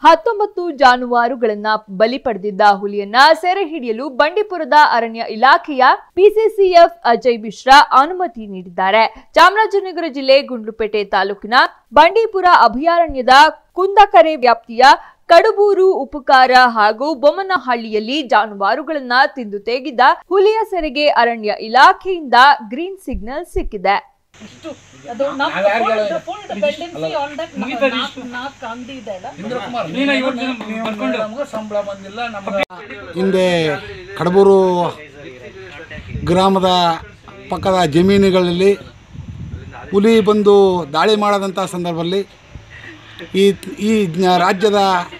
ಹತ್ತೊಂಬತ್ತು ಜಾನುವಾರುಗಳನ್ನ ಬಲಿ ಪಡೆದಿದ್ದ ಹುಲಿಯನ್ನ ಸೆರೆ ಹಿಡಿಯಲು ಬಂಡೀಪುರದ ಅರಣ್ಯ ಇಲಾಖೆಯ ಪಿಸಿಸಿಎಫ್ ಅಜಯ್ ಮಿಶ್ರಾ ಅನುಮತಿ ನೀಡಿದ್ದಾರೆ ಚಾಮರಾಜನಗರ ಜಿಲ್ಲೆ ಗುಂಡ್ಲುಪೇಟೆ ತಾಲೂಕಿನ ಬಂಡೀಪುರ ಅಭಯಾರಣ್ಯದ ಕುಂದಕರೆ ವ್ಯಾಪ್ತಿಯ ಕಡುಬೂರು ಉಪಕಾರ ಹಾಗೂ ಬೊಮ್ಮನಹಳ್ಳಿಯಲ್ಲಿ ಜಾನುವಾರುಗಳನ್ನ ತಿಂದು ತೆಗೆದ ಹುಲಿಯ ಸೆರೆಗೆ ಅರಣ್ಯ ಇಲಾಖೆಯಿಂದ ಗ್ರೀನ್ ಸಿಗ್ನಲ್ ಸಿಕ್ಕಿದೆ ಅದು ನಮ್ಮ ಫುಲ್ ಡಿಪೆಂಡೆನ್ಸಿ ಆನ್ ದಟ್ ನಾಲ್ಕು ನಾಲ್ಕು ಅಂಗಡಿ ಇದೆ ಅಲ್ಲ ನಮ್ಗೆ ಸಂಬಳ ಬಂದಿಲ್ಲ ನಮ್ಗೆ ಹಿಂದೆ ಕಡಬೂರು ಗ್ರಾಮದ ಪಕ್ಕದ ಜಮೀನುಗಳಲ್ಲಿ ಹುಲಿ ಬಂದು ದಾಳಿ ಮಾಡದಂಥ ಸಂದರ್ಭದಲ್ಲಿ ಈ ಈ ಜ್ಞ- ರಾಜ್ಯದ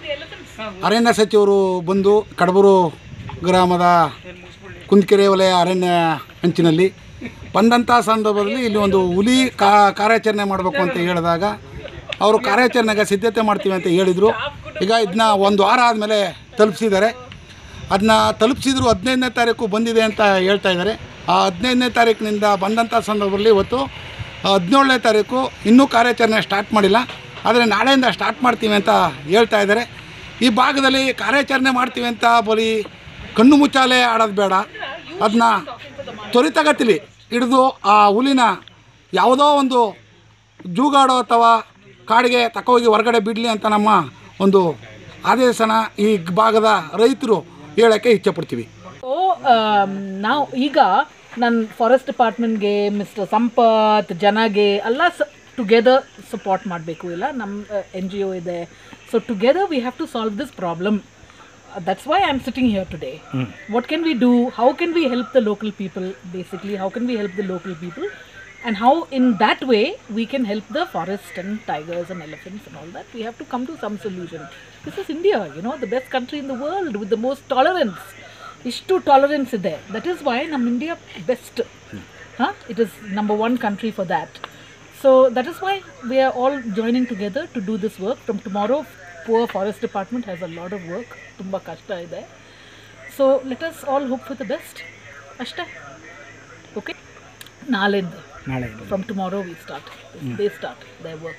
ಅರಣ್ಯ ಸಚಿವರು ಬಂದು ಕಡಬೂರು ಗ್ರಾಮದ ಕುಂದಕೆರೆ ವಲಯ ಅರಣ್ಯ ಅಂಚಿನಲ್ಲಿ ಬಂದಂಥ ಸಂದರ್ಭದಲ್ಲಿ ಇಲ್ಲಿ ಒಂದು ಹುಲಿ ಕಾ ಕಾರ್ಯಾಚರಣೆ ಮಾಡಬೇಕು ಅಂತ ಹೇಳಿದಾಗ ಅವರು ಕಾರ್ಯಾಚರಣೆಗೆ ಸಿದ್ಧತೆ ಮಾಡ್ತೀವಿ ಅಂತ ಹೇಳಿದರು ಈಗ ಇದನ್ನ ಒಂದು ವಾರ ಆದಮೇಲೆ ತಲುಪಿಸಿದ್ದಾರೆ ಅದನ್ನ ತಲುಪಿಸಿದ್ರು ಹದಿನೈದನೇ ತಾರೀಕು ಬಂದಿದೆ ಅಂತ ಹೇಳ್ತಾ ಇದ್ದಾರೆ ಆ ಹದಿನೈದನೇ ತಾರೀಕಿನಿಂದ ಬಂದಂಥ ಸಂದರ್ಭದಲ್ಲಿ ಇವತ್ತು ಹದಿನೇಳನೇ ತಾರೀಕು ಇನ್ನೂ ಕಾರ್ಯಾಚರಣೆ ಸ್ಟಾರ್ಟ್ ಮಾಡಿಲ್ಲ ಆದರೆ ನಾಳೆಯಿಂದ ಸ್ಟಾರ್ಟ್ ಮಾಡ್ತೀವಿ ಅಂತ ಹೇಳ್ತಾ ಇದ್ದಾರೆ ಈ ಭಾಗದಲ್ಲಿ ಕಾರ್ಯಾಚರಣೆ ಮಾಡ್ತೀವಿ ಅಂತ ಬರೀ ಕಣ್ಣು ಮುಚ್ಚಾಲೆ ಆಡೋದು ಬೇಡ ಅದನ್ನ ತ್ವರಿತಗತಿಲಿ ಹಿಡಿದು ಆ ಹುಲಿನ ಯಾವುದೋ ಒಂದು ಜೂಗಾಡೋ ಅಥವಾ ಕಾಡಿಗೆ ತಕೋಗಿ ಹೊರಗಡೆ ಬಿಡಲಿ ಅಂತ ನಮ್ಮ ಒಂದು ಆದೇಶನ ಈ ಭಾಗದ ರೈತರು ಹೇಳೋಕ್ಕೆ ಇಚ್ಛೆಪಡ್ತೀವಿ ಸೊ ನಾವು ಈಗ ನನ್ನ ಫಾರೆಸ್ಟ್ ಡಿಪಾರ್ಟ್ಮೆಂಟ್ಗೆ ಮಿಸ್ಟರ್ ಸಂಪತ್ ಜನಗೆ ಎಲ್ಲ ಟುಗೆದರ್ ಸಪೋರ್ಟ್ ಮಾಡಬೇಕು ಇಲ್ಲ ನಮ್ಮ ಎನ್ ಜಿ ಒ ಇದೆ so together we have to solve this problem that's why I am sitting here today what can we do how can we help the local people basically how can we help the local people and how in that way we can help the forest and tigers and elephants and all that we have to come to some solution this is india you know the best country in the world with the most tolerance ishtu tolerance ಇದೆ that is why ನಮ್ಮ India best huh? it is number one country for that so that is why we are all joining together to do this work from tomorrow poor forest department has a lot of work ತುಂಬ ಕಷ್ಟ ಇದೆ so let us all hope for the best ಅಷ್ಟೇ okay ನಾಳೆಂದು ನಾಳೆ from tomorrow we start they start their work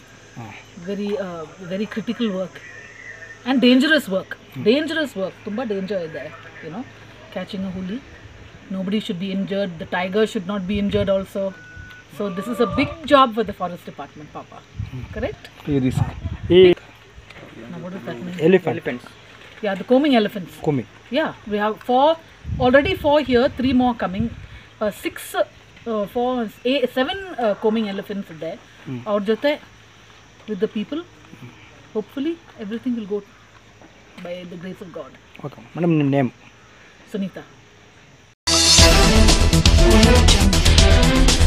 very uh, very critical work and dangerous work dangerous work tumba danger ಇದೆ you know catching a huli nobody should be injured the tiger should not be injured also so this is a big job for the forest department papa correct ಈ risk ಈ now what does that mean elephants yeah the combing elephants ಕುಮಿ yeah we have four already four here three more coming uh, six uh, four eight, seven uh, combing elephants are there our jote with the people hopefully everything will go by the grace of god okay madam ನಿಮ್ಮ name sunita